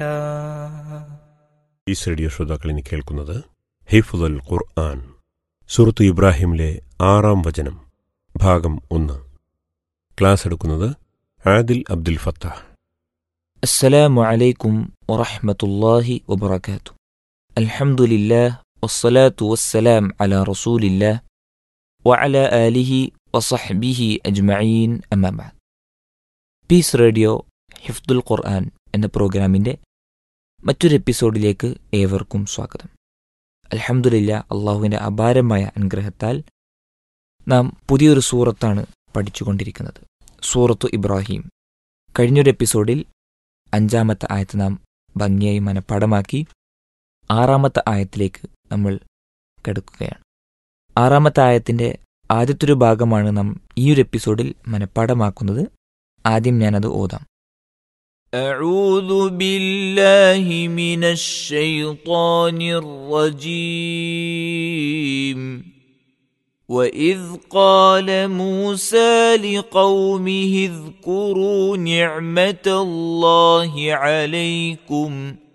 ഈ റേഡിയോ ശ്രോതാക്കൾ ഇനി കേൾക്കുന്നത് ഹിഫുദൽ ഖുർആൻ സുഹൃത്ത് ഇബ്രാഹിമിലെ ആറാം വചനം ഭാഗം ഒന്ന് ക്ലാസ് എടുക്കുന്നത് ആദിൽ അബ്ദുൽ ഫത്താഹ് السلام عليكم ورحمة الله وبركاته الحمد لله والصلاة والسلام على رسول الله وعلى آله وصحبه أجمعين أما بعد പീസ് റേഡിയോ ഹിഫ്ദുൽ ഖുർആൻ എന്ന പ്രോഗ്രാമിൻ്റെ മറ്റൊരു എപ്പിസോഡിലേക്ക് ഏവർക്കും സ്വാഗതം അൽഹംദുലില്ല അള്ളാഹുവിൻ്റെ അപാരമായ അനുഗ്രഹത്താൽ നാം പുതിയൊരു സൂറത്താണ് പഠിച്ചുകൊണ്ടിരിക്കുന്നത് സൂറത്തു ഇബ്രാഹിം കഴിഞ്ഞൊരു എപ്പിസോഡിൽ അഞ്ചാമത്തെ ആയത്ത് നാം ഭംഗിയായി മനഃപ്പാടമാക്കി ആറാമത്തെ ആയത്തിലേക്ക് നമ്മൾ കിടക്കുകയാണ് ആറാമത്തെ ആയത്തിൻ്റെ ആദ്യത്തൊരു ഭാഗമാണ് നാം ഈ ഒരു എപ്പിസോഡിൽ മനഃപ്പാടമാക്കുന്നത് ആദ്യം ഞാനത് ഓതാം أعوذ بالله من الشيطان الرجيم وإذ قال موسى لقومه اذكروا نعمة الله عليكم